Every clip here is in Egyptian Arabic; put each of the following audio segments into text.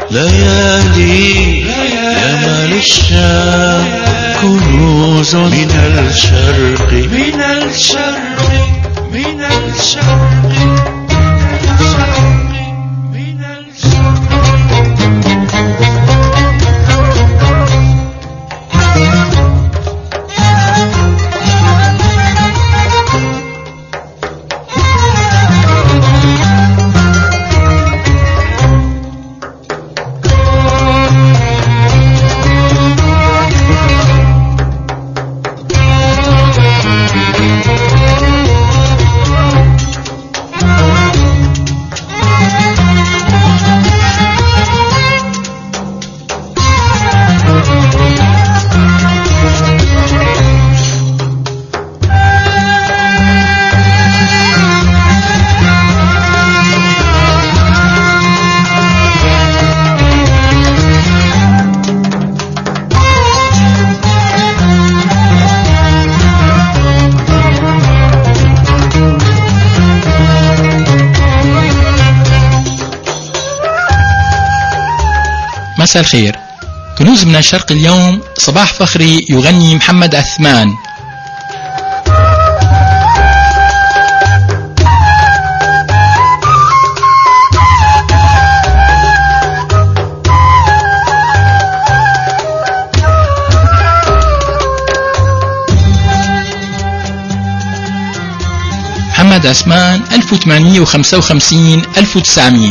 ليالي يمن الشام كنوز من الشرق من الشرق من الشرق من الشرق مساء الخير كنوز من الشرق اليوم صباح فخري يغني محمد عثمان محمد عثمان 1855 1900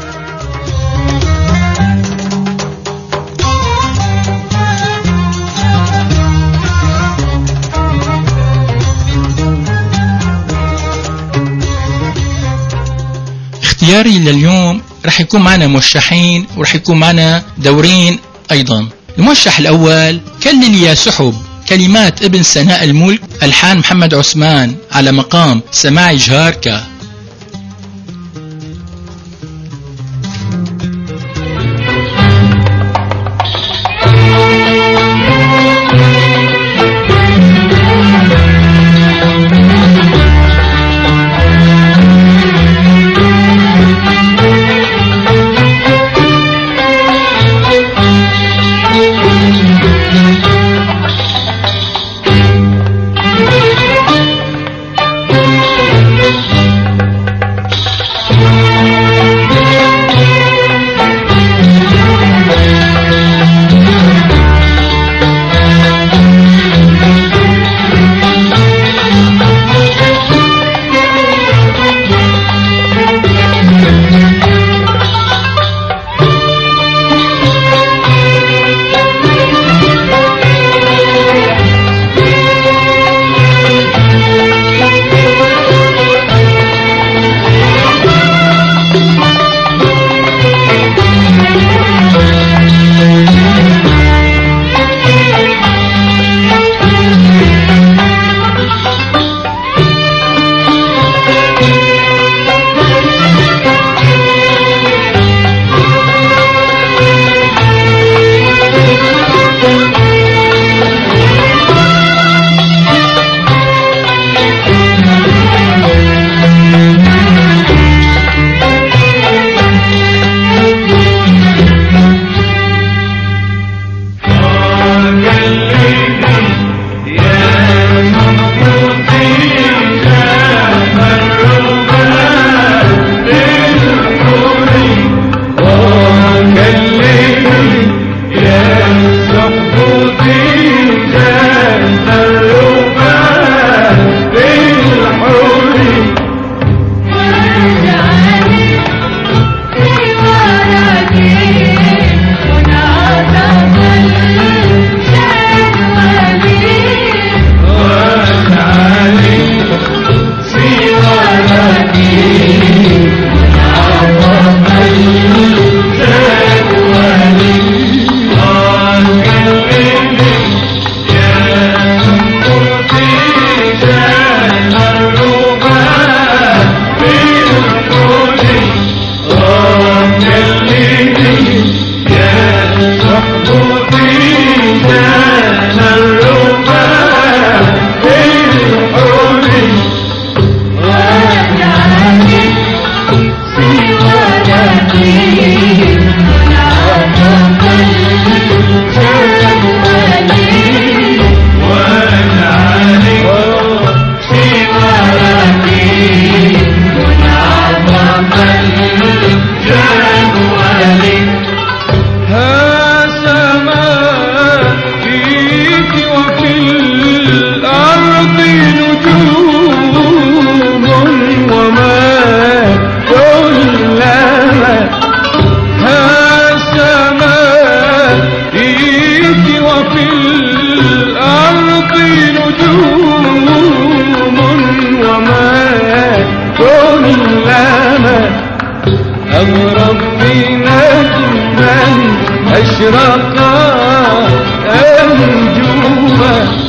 اختياري لليوم رح يكون معنا موشحين ورح يكون معنا دورين أيضا الموشح الأول كلل يا سحب كلمات ابن سناء الملك ألحان محمد عثمان على مقام سماع جهاركا أغرب في نجما أشرق أنجوما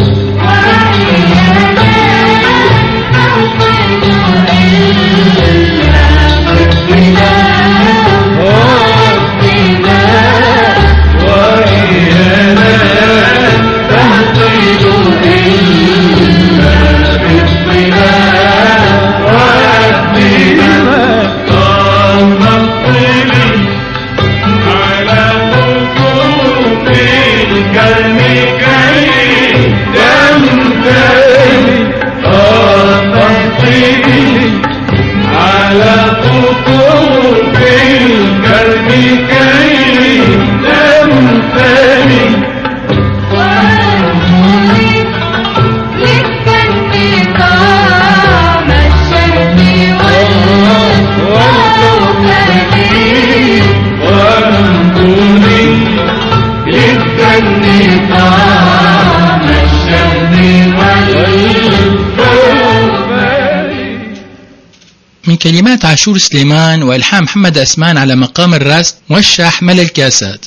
من كلمات عاشور سليمان والحام محمد اسمان على مقام الرسم موشح مل الكاسات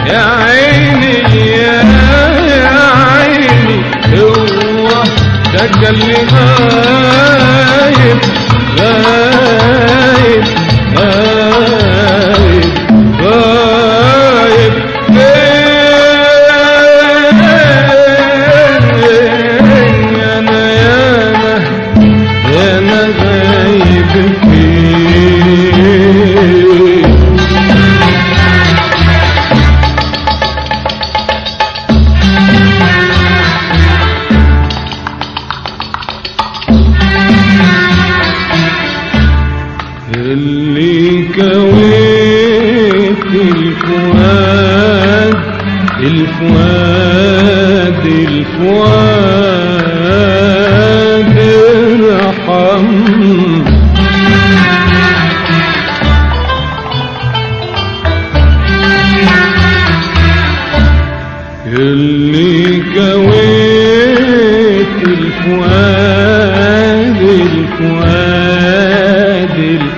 يا عيني يا يا عيني هو ده كان اللي غايب غايب غايب غايب إيه أنا ياما ياما غايب فيه اللي كويت الفؤاد الفؤاد الفؤاد ارحم اللي كويت الفؤاد الفؤاد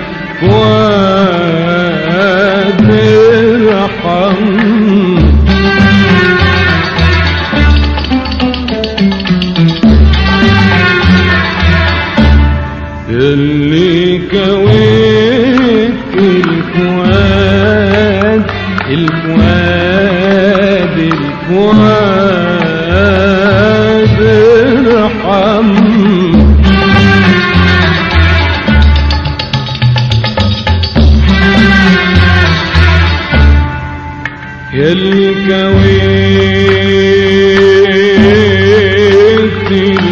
الفؤاد ارحم اللي كويت الفؤاد الفؤاد الفؤاد ارحم يلي كويت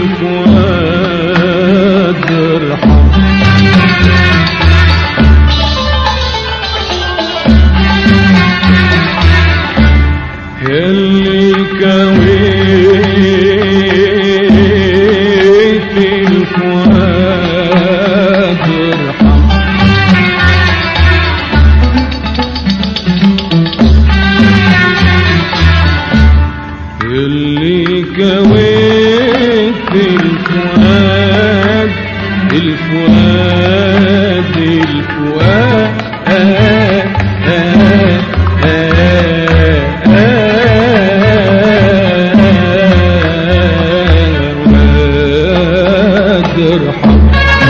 الفؤاد ارحم يلي كويت الفؤاد ارحم اللي كويت الفؤاد الفؤاد الفؤاد ارحم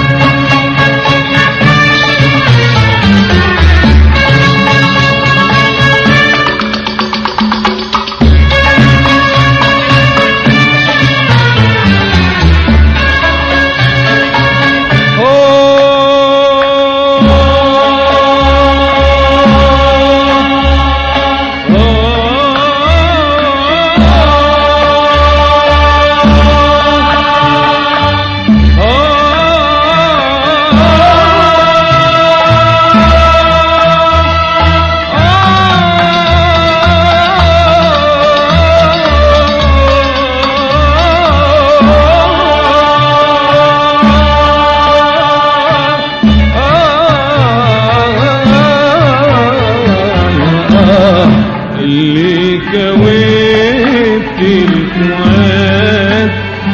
اللي كويت الفؤاد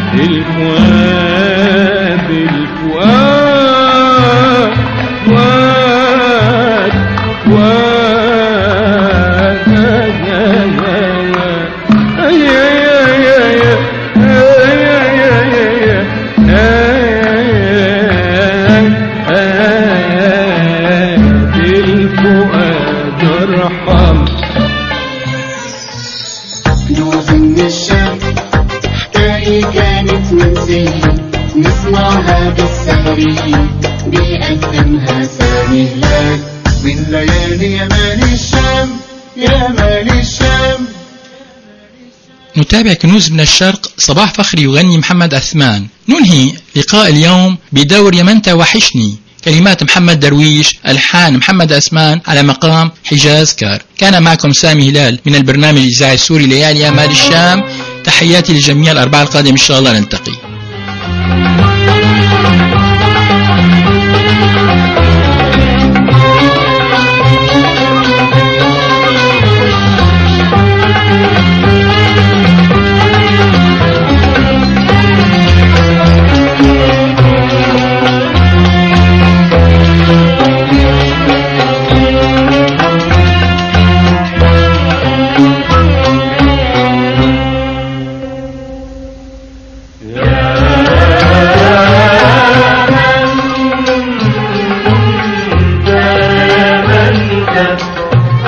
الفؤاد الفؤاد فؤاد فؤاد يا يا يا يا الفؤاد ارحم كنوز من الشام حكاية كانت منزلي نسمعها بالسهري بيقدمها سامي هلال من ليالي يمان الشام يمان الشام نتابع كنوز من الشرق صباح فخري يغني محمد عثمان ننهي لقاء اليوم بدور يمنت وحشني كلمات محمد درويش ألحان محمد أسمان على مقام حجاز كار كان معكم سامي هلال من البرنامج الإذاعي السوري ليالي أمال الشام تحياتي للجميع الأربعة القادم إن شاء الله نلتقي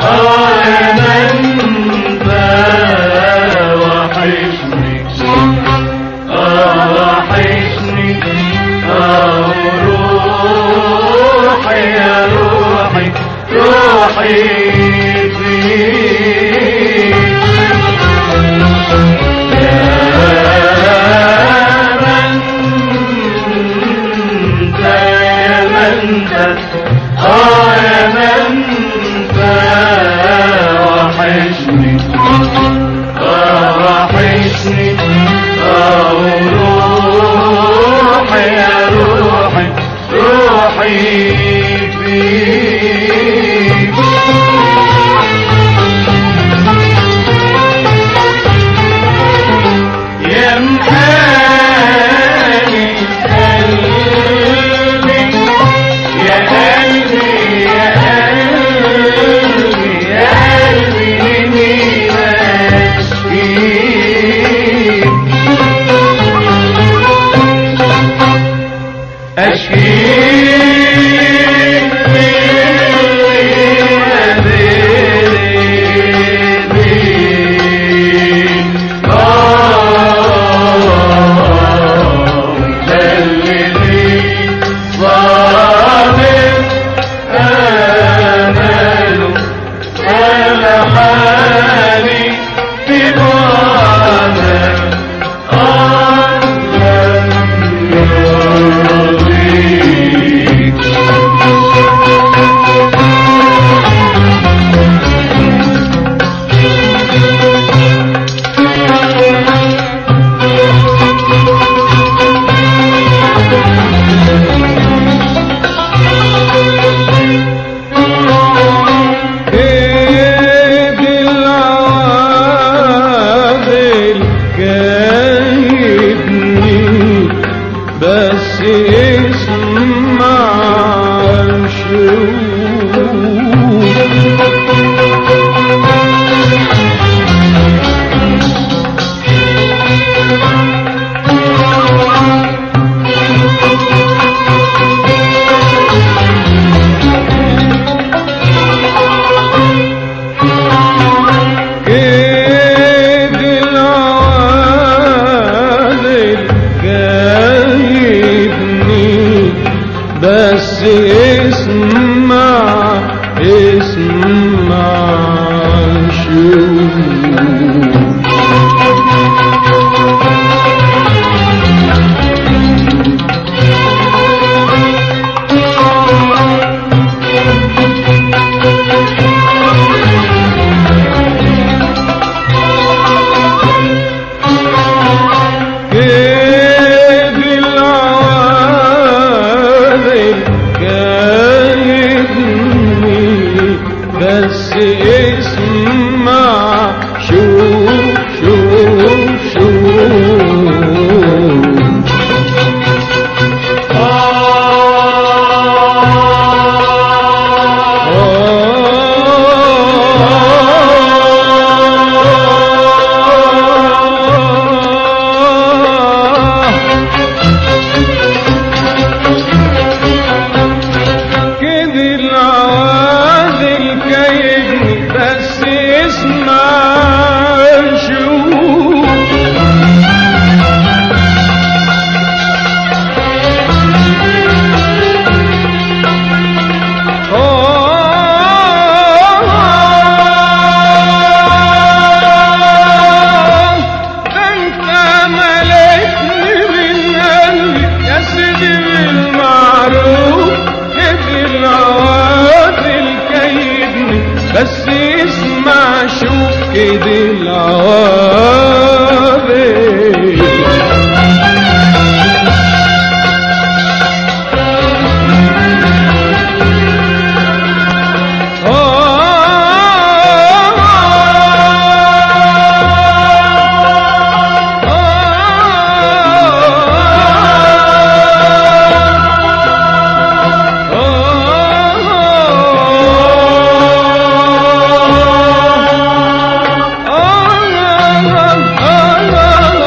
Oh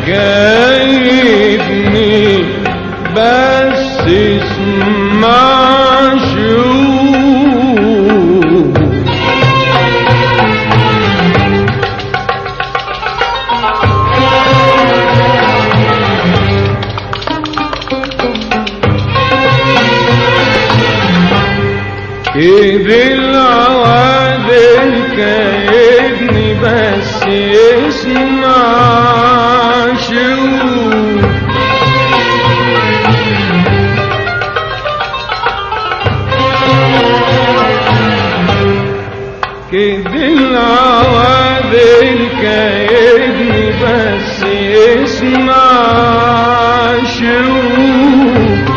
جايبني بس اسمع شوف كيد العوادل كايدني بس اسمع شوف كيد العوادل كايدني بس اسمع شوف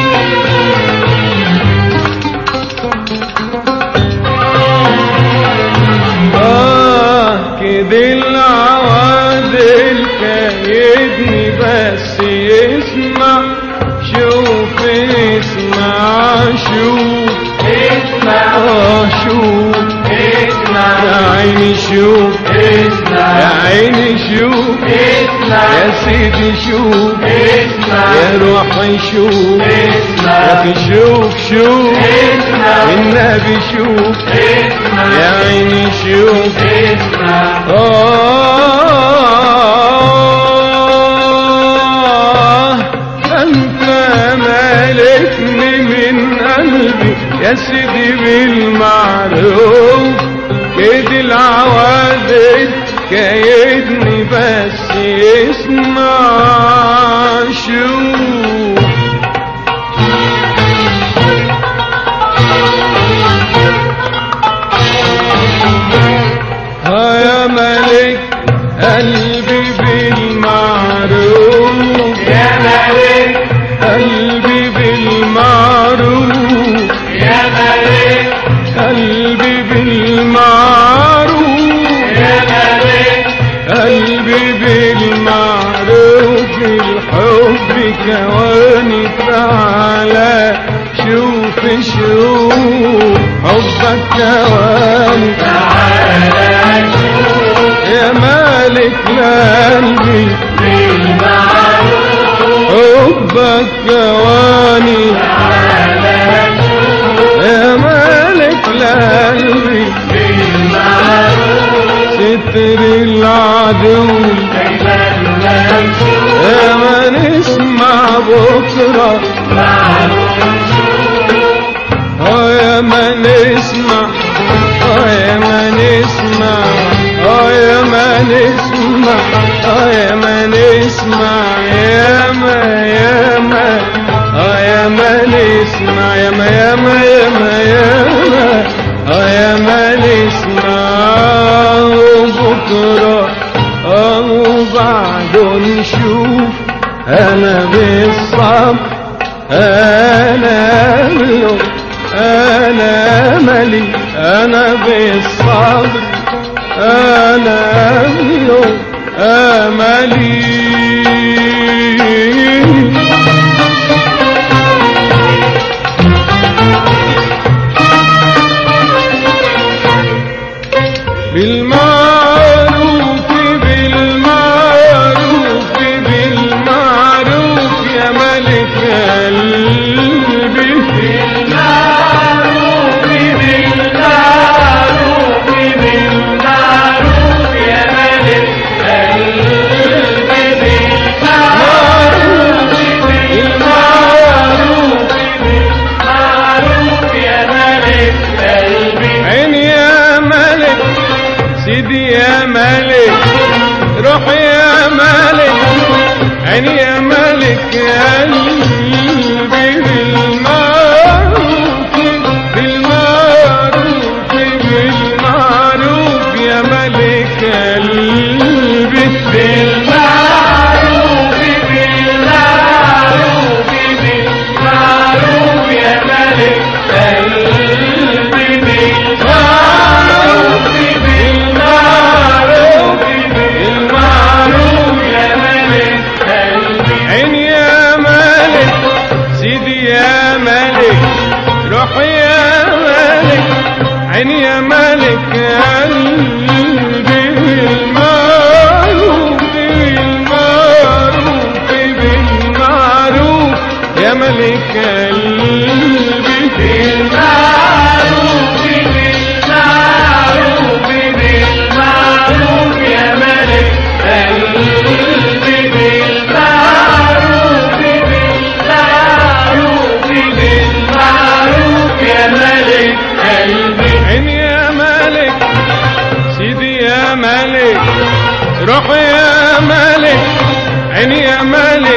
آه كده العوادل كايدني بس اسمع شوف اسمع شوف اسمع اه شوف اسمع يا عيني شوف اسمع يا عيني شوف اسمع يا سيدي شوف اسمع يا روحي شوف اسمع يا اخي شوف شوف اسمع النبي شوف اسمع يا عيني شوف آه أنت مالكني من قلبي يا سيدي بالمعروف كيد العوادل كايدني بس اسمع شوف ها يا ملك قلبي بالمعروف يا ملك قلبي بالمعروف يا ملك قلبي بالمعروف يا ملك قلبي بالمعروف الحب كواني تعالى شوف شوف حبك كواني يا مالك قلبي حبك جواني يا مالك قلبي ستر العدو يا ما نسمع بكره اه يا ما نسمع اه يا ما نسمع اه يا ما نسمع اه يا ما نسمع يا ما يا ما اه يا ما نسمع يا ما يا ما يا ما يا ما اه يا ما نسمع وبكره اه وبعده نشوف انا بالصبر انا له انا ملي انا بالصبر انا له املي بالمعروف بالمعروف بالمعروف يا ملك قلبي بالمعروف بالمعروف بالمعروف يا ملك قلبي بالمعروف بالمعروف بالمعروف يا ملك قلبي عيني يا ملك سيدي يا ملك روح يا ملك عيني يا ملك قلبي بالمعروف بالمعروف بالمعروف يا ملك قلبي بالمعروف بالمعروف بالمعروف يا ملك قلبي بالمعروف بالمعروف بالمعروف يا ملك قلبي عيني يا ملك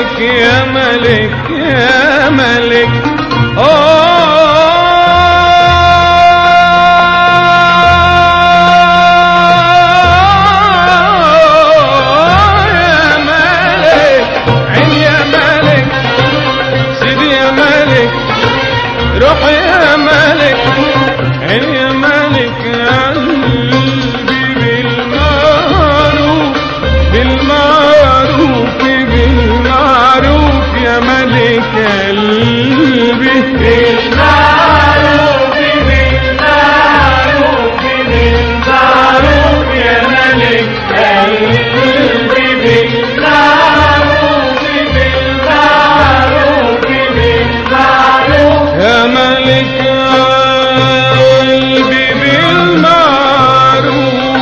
ملك يا ملك يا ملك آه يا ملك عين يا ملك سيدي يا ملك روح يا ملك عين يا ملك قلبي بالمعروف بالمعروف بالمعروف يا ملك قلبي بالمعروف بالمعروف بالمعروف يا ملك قلبي بالمعروف بالمعروف بالمعروف يا ملك قلبي بالمعروف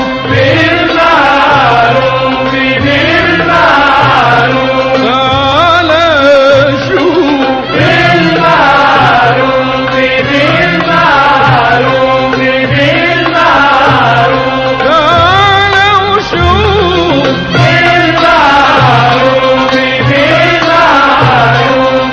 بالمعروف بالمعروف تعالى شوف بالمعروف بالمعروف بالمعروف تعالى وشوف بالمعروف بالمعروف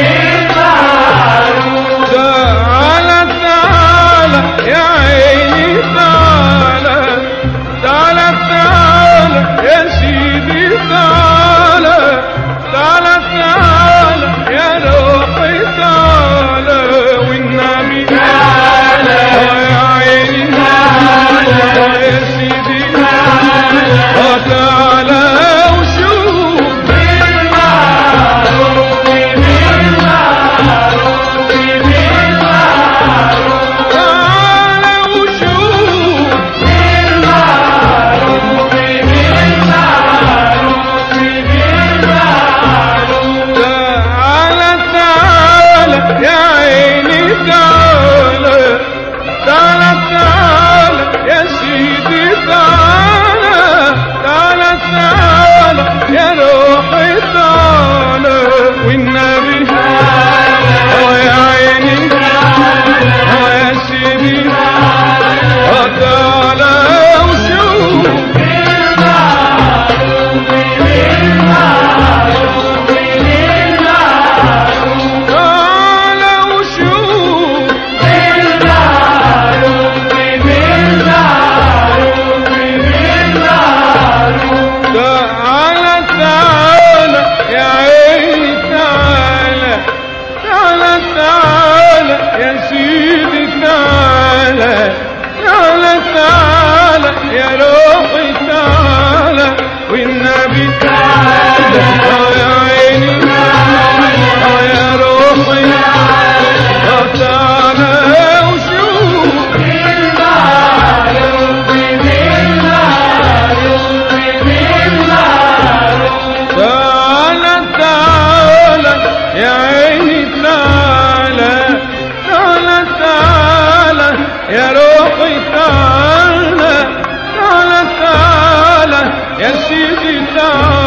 بالمعروف تعالى تعالى يا عيني تعالى تعالى تعالى يا سيدي تعالى تعالى تعالى يا روحي تعالى والنبي تعالى يا عيني تعالى يا سيدي تعالى تعالى وشوف بالمعروف بالمعروف بالمعروف تعالى وشوف بالمعروف بالمعروف بالمعروف تعالى تعالى يا عيني تعالى تعالى تعالى يا سيدي تعالى تعالى تعالى يا روحي تعالى والنبي اه يا عيني اه يا سيدي اه تعالى وشوف تعالى وشوف تعالى تعالى يا عيني تعالى تعالى تعالى يا سيدي تعالى تعالى تعالى يا روحي تعالى والنبي تعالى يا عيني آه يا روحي آه تعالى وشوف تعالى تعالى يا عيني تعالى تعالى تعالى يا روحي تعالى تعالى تعالى يا سيدي تعالى